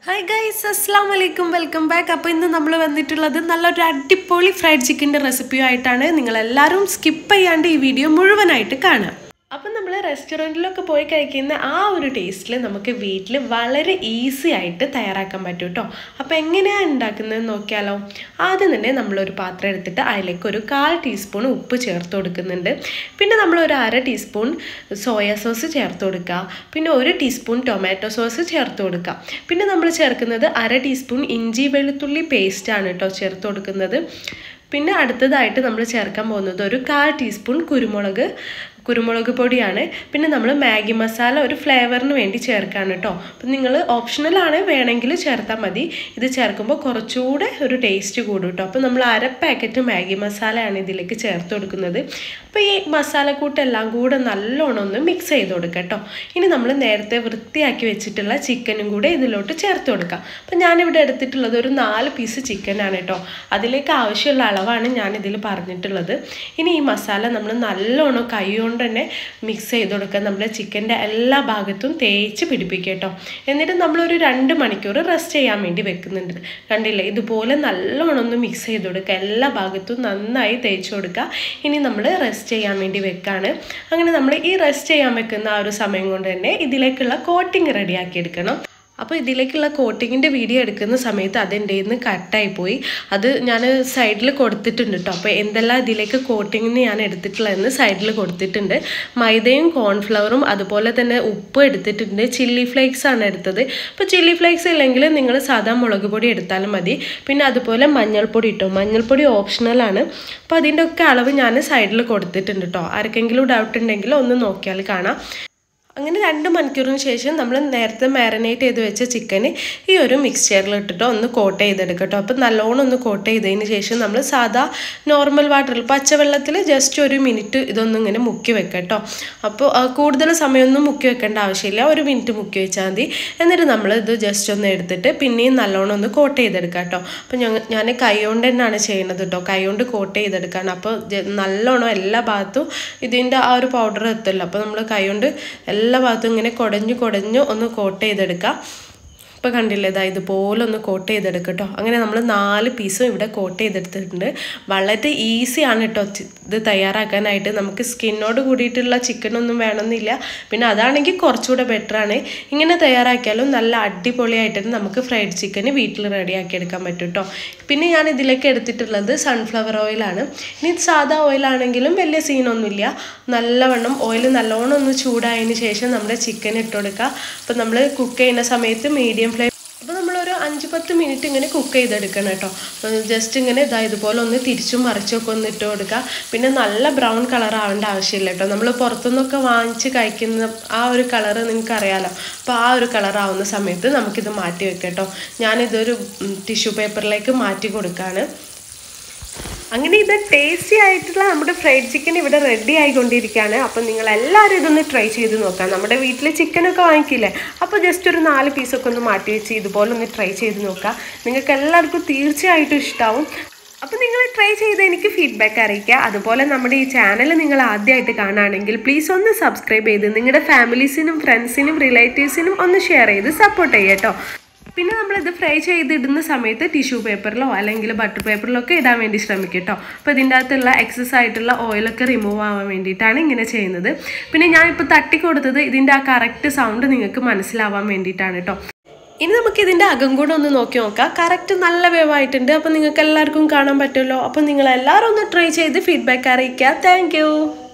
hi guys അസ്സാം വലൈക്കും welcome back അപ്പോൾ ഇന്ന് നമ്മൾ വന്നിട്ടുള്ളത് നല്ലൊരു അടിപൊളി ഫ്രൈഡ് ചിക്കൻ്റെ റെസിപ്പിയുമായിട്ടാണ് നിങ്ങളെല്ലാവരും സ്കിപ്പ് ചെയ്യാണ്ട് ഈ വീഡിയോ മുഴുവനായിട്ട് കാണുക അപ്പം നമ്മൾ റെസ്റ്റോറൻറ്റിലൊക്കെ പോയി കഴിക്കുന്ന ആ ഒരു ടേസ്റ്റിൽ നമുക്ക് വീട്ടിൽ വളരെ ഈസി ആയിട്ട് തയ്യാറാക്കാൻ പറ്റും കേട്ടോ അപ്പോൾ എങ്ങനെയാണ് ഉണ്ടാക്കുന്നത് നോക്കിയാലോ ആദ്യം തന്നെ നമ്മളൊരു പാത്രം എടുത്തിട്ട് അതിലേക്ക് ഒരു കാൽ ടീസ്പൂൺ ഉപ്പ് ചേർത്ത് കൊടുക്കുന്നുണ്ട് പിന്നെ നമ്മൾ ഒരു അര ടീസ്പൂൺ സോയ സോസ് ചേർത്ത് കൊടുക്കുക പിന്നെ ഒരു ടീസ്പൂൺ ടൊമാറ്റോ സോസ് ചേർത്ത് കൊടുക്കുക പിന്നെ നമ്മൾ ചേർക്കുന്നത് അര ടീസ്പൂൺ ഇഞ്ചി വെളുത്തുള്ളി പേസ്റ്റാണ് കേട്ടോ ചേർത്ത് കൊടുക്കുന്നത് പിന്നെ അടുത്തതായിട്ട് നമ്മൾ ചേർക്കാൻ പോകുന്നത് ഒരു കാൽ ടീസ്പൂൺ കുരുമുളക് കുരുമുളക് പൊടിയാണ് പിന്നെ നമ്മൾ മാഗി മസാല ഒരു ഫ്ലേവറിന് വേണ്ടി ചേർക്കാണ് കേട്ടോ അപ്പം നിങ്ങൾ ഓപ്ഷണലാണ് വേണമെങ്കിൽ ചേർത്താൽ മതി ഇത് ചേർക്കുമ്പോൾ കുറച്ചുകൂടെ ഒരു ടേസ്റ്റ് കൂടും കേട്ടോ അപ്പോൾ നമ്മൾ അര പാക്കറ്റ് മാഗി മസാലയാണ് ഇതിലേക്ക് ചേർത്ത് കൊടുക്കുന്നത് അപ്പോൾ ഈ മസാലക്കൂട്ടെല്ലാം കൂടെ നല്ലോണം ഒന്ന് മിക്സ് ചെയ്ത് കൊടുക്കുക കേട്ടോ ഇനി നമ്മൾ നേരത്തെ വൃത്തിയാക്കി വെച്ചിട്ടുള്ള ചിക്കനും കൂടെ ഇതിലോട്ട് ചേർത്ത് കൊടുക്കാം അപ്പം ഞാനിവിടെ എടുത്തിട്ടുള്ളത് ഒരു നാല് പീസ് ചിക്കനാണ് കേട്ടോ അതിലേക്ക് ആവശ്യമുള്ള അളവാണ് ഞാൻ ഇതിൽ പറഞ്ഞിട്ടുള്ളത് ഇനി ഈ മസാല നമ്മൾ നല്ലോണം കൈ കൊണ്ട് തന്നെ മിക്സ് ചെയ്ത് കൊടുക്കുക നമ്മുടെ ചിക്കൻ്റെ എല്ലാ ഭാഗത്തും തേച്ച് പിടിപ്പിക്കുക കേട്ടോ എന്നിട്ട് നമ്മളൊരു രണ്ട് മണിക്കൂർ റെസ്റ്റ് ചെയ്യാൻ വേണ്ടി വെക്കുന്നുണ്ട് കണ്ടില്ലേ ഇതുപോലെ നല്ലോണം ഒന്ന് മിക്സ് ചെയ്ത് കൊടുക്കുക എല്ലാ ഭാഗത്തും നന്നായി തേച്ച് കൊടുക്കുക ഇനി നമ്മൾ റെസ്റ്റ് ചെയ്യാൻ വേണ്ടി വെക്കാണ് അങ്ങനെ നമ്മൾ ഈ റെസ്റ്റ് ചെയ്യാൻ വെക്കുന്ന ആ ഒരു സമയം കൊണ്ട് തന്നെ ഇതിലേക്കുള്ള കോട്ടിങ് റെഡിയാക്കി എടുക്കണം അപ്പോൾ ഇതിലേക്കുള്ള കോട്ടിങ്ങിൻ്റെ വീഡിയോ എടുക്കുന്ന സമയത്ത് അതെൻ്റെ നിന്ന് കട്ടായി പോയി അത് ഞാൻ സൈഡിൽ കൊടുത്തിട്ടുണ്ട് കേട്ടോ അപ്പോൾ എന്തെല്ലാം ഇതിലേക്ക് കോട്ടിങ്ങിന് ഞാൻ എടുത്തിട്ടുള്ളതെന്ന് സൈഡിൽ കൊടുത്തിട്ടുണ്ട് മൈദയും കോൺഫ്ലവറും അതുപോലെ തന്നെ ഉപ്പ് എടുത്തിട്ടുണ്ട് ചില്ലി ഫ്ലേക്സ് ആണ് എടുത്തത് അപ്പോൾ ചില്ലി ഫ്ലേക്സ് ഇല്ലെങ്കിൽ നിങ്ങൾ സാധാ മുളക് പൊടി എടുത്താലും മതി പിന്നെ അതുപോലെ മഞ്ഞൾപ്പൊടി ഇട്ടോ മഞ്ഞൾപ്പൊടി ഓപ്ഷണലാണ് അപ്പോൾ അതിൻ്റെ ഒക്കെ അളവ് ഞാൻ സൈഡിൽ കൊടുത്തിട്ടുണ്ട് കേട്ടോ ആർക്കെങ്കിലും ഡൗട്ട് ഉണ്ടെങ്കിൽ ഒന്ന് നോക്കിയാൽ കാണാം അങ്ങനെ രണ്ട് മണിക്കൂറിന് ശേഷം നമ്മൾ നേരത്തെ മാരിനേറ്റ് ചെയ്ത് വെച്ച ചിക്കന് ഈ ഒരു മിക്സ്ചറിൽ ഇട്ടിട്ട് ഒന്ന് കോട്ട് ചെയ്തെടുക്കട്ടോ അപ്പോൾ നല്ലോണം ഒന്ന് കോട്ട് ചെയ്തതിന് ശേഷം നമ്മൾ സാധാ നോർമൽ വാട്ടറിൽ പച്ചവെള്ളത്തിൽ ജസ്റ്റ് ഒരു മിനിറ്റ് ഇതൊന്നും ഇങ്ങനെ മുക്കി വെക്കട്ടോ അപ്പോൾ കൂടുതൽ സമയമൊന്നും മുക്കി വെക്കേണ്ട ആവശ്യമില്ല ഒരു മിനിറ്റ് മുക്കി വെച്ചാൽ മതി എന്നിട്ട് നമ്മൾ ഇത് ജസ്റ്റ് ഒന്ന് എടുത്തിട്ട് പിന്നെയും നല്ലോണം ഒന്ന് കോട്ട് ചെയ്തെടുക്കാം കേട്ടോ അപ്പോൾ ഞങ്ങൾ ഞാൻ കൈ കൊണ്ട് തന്നെയാണ് ചെയ്യുന്നത് കേട്ടോ കൈ കൊണ്ട് കോട്ട് ചെയ്തെടുക്കുകയാണ് അപ്പോൾ നല്ലോണം എല്ലാ ഭാഗത്തും ഇതിൻ്റെ ആ ഒരു പൗഡർ എത്തില്ല അപ്പോൾ നമ്മൾ കൈ കൊണ്ട് എല്ലാ ഭാഗത്തും ഇങ്ങനെ കുടഞ്ഞു കുടഞ്ഞു ഒന്ന് കോട്ട് ചെയ്തെടുക്കാം ഇപ്പോൾ കണ്ടില്ലേ ഇതാ ഇതുപോലെ ഒന്ന് കോട്ട് ചെയ്തെടുക്കുക കേട്ടോ അങ്ങനെ നമ്മൾ നാല് പീസും ഇവിടെ കോട്ട് ചെയ്തെടുത്തിട്ടുണ്ട് വളരെ ഈസിയാണ് കേട്ടോ ഇത് തയ്യാറാക്കാനായിട്ട് നമുക്ക് സ്കിന്നോട് കൂടിയിട്ടുള്ള ചിക്കനൊന്നും വേണമെന്നില്ല പിന്നെ അതാണെങ്കിൽ കുറച്ചുകൂടെ ബെറ്ററാണ് ഇങ്ങനെ തയ്യാറാക്കിയാലും നല്ല അടിപൊളിയായിട്ട് നമുക്ക് ഫ്രൈഡ് ചിക്കൻ വീട്ടിൽ റെഡിയാക്കി എടുക്കാൻ പറ്റും കേട്ടോ പിന്നെ ഞാൻ ഇതിലേക്ക് എടുത്തിട്ടുള്ളത് സൺഫ്ലവർ ഓയിലാണ് ഇനി സാധാ ഓയിലാണെങ്കിലും വലിയ സീനൊന്നുമില്ല നല്ലവണ്ണം ഓയിൽ നല്ലോണം ഒന്ന് ചൂടായതിന് ശേഷം നമ്മുടെ ചിക്കൻ ഇട്ട് കൊടുക്കുക അപ്പോൾ നമ്മൾ കുക്ക് ചെയ്യുന്ന സമയത്ത് മീഡിയം ഫ്ലെയിം അപ്പോൾ നമ്മളൊരു അഞ്ച് പത്ത് മിനിറ്റ് ഇങ്ങനെ കുക്ക് ചെയ്തെടുക്കണം കേട്ടോ ജസ്റ്റ് ഇങ്ങനെ ഇതാ ഇതുപോലെ ഒന്ന് തിരിച്ചും മറിച്ചൊക്കെ ഒന്ന് ഇട്ട് കൊടുക്കുക പിന്നെ നല്ല ബ്രൗൺ കളർ ആവേണ്ട ആവശ്യമില്ല കേട്ടോ നമ്മൾ പുറത്തുനിന്നൊക്കെ വാങ്ങിച്ച് കഴിക്കുന്ന ആ ഒരു കളറ് നിങ്ങൾക്ക് അറിയാലോ അപ്പോൾ ആ ഒരു കളർ ആവുന്ന സമയത്ത് നമുക്കിത് മാറ്റി വെക്കാം കേട്ടോ ഞാനിതൊരു ടിഷ്യൂ പേപ്പറിലേക്ക് മാറ്റി കൊടുക്കുകയാണ് അങ്ങനെ ഇത് ടേസ്റ്റി ആയിട്ടുള്ള നമ്മുടെ ഫ്രൈഡ് ചിക്കൻ ഇവിടെ റെഡി ആയിക്കൊണ്ടിരിക്കുകയാണ് അപ്പം നിങ്ങൾ എല്ലാവരും ഇതൊന്ന് ട്രൈ ചെയ്ത് നോക്കാം നമ്മുടെ വീട്ടിൽ ചിക്കനൊക്കെ വാങ്ങിക്കില്ലേ അപ്പോൾ ജസ്റ്റ് ഒരു നാല് പീസൊക്കെ ഒന്ന് മാറ്റി വെച്ച് ഇതുപോലെ ഒന്ന് ട്രൈ ചെയ്ത് നോക്കാം നിങ്ങൾക്ക് എല്ലാവർക്കും തീർച്ചയായിട്ടും ഇഷ്ടമാവും അപ്പോൾ നിങ്ങൾ ട്രൈ ചെയ്ത് എനിക്ക് ഫീഡ്ബാക്ക് അറിയിക്കുക അതുപോലെ നമ്മുടെ ഈ ചാനൽ നിങ്ങൾ ആദ്യമായിട്ട് കാണുകയാണെങ്കിൽ പ്ലീസ് ഒന്ന് സബ്സ്ക്രൈബ് ചെയ്ത് നിങ്ങളുടെ ഫാമിലീസിനും ഫ്രണ്ട്സിനും റിലേറ്റീവ്സിനും ഒന്ന് ഷെയർ ചെയ്ത് സപ്പോർട്ട് ചെയ്യുക കേട്ടോ പിന്നെ നമ്മളിത് ഫ്രൈ ചെയ്തിടുന്ന സമയത്ത് ടിഷ്യൂ പേപ്പറിലോ അല്ലെങ്കിൽ ബട്ടർ പേപ്പറിലോ ഒക്കെ ഇടാൻ വേണ്ടി ശ്രമിക്കും കേട്ടോ അപ്പോൾ ഇതിൻ്റെ അകത്തുള്ള എക്സസ് ആയിട്ടുള്ള ഓയിലൊക്കെ റിമൂവ് ആവാൻ വേണ്ടിയിട്ടാണ് ഇങ്ങനെ ചെയ്യുന്നത് പിന്നെ ഞാനിപ്പോൾ തട്ടി കൊടുത്തത് ഇതിൻ്റെ ആ കറക്റ്റ് സൗണ്ട് നിങ്ങൾക്ക് മനസ്സിലാവാൻ വേണ്ടിയിട്ടാണ് കേട്ടോ ഇനി നമുക്ക് ഇതിൻ്റെ അകം കൂടെ ഒന്ന് നോക്കി നോക്കാം കറക്റ്റ് നല്ല വേവായിട്ടുണ്ട് അപ്പോൾ നിങ്ങൾക്ക് എല്ലാവർക്കും കാണാൻ പറ്റുമല്ലോ അപ്പോൾ നിങ്ങൾ എല്ലാവരും ഒന്ന് ട്രൈ ചെയ്ത് ഫീഡ്ബാക്ക് അറിയിക്കുക താങ്ക്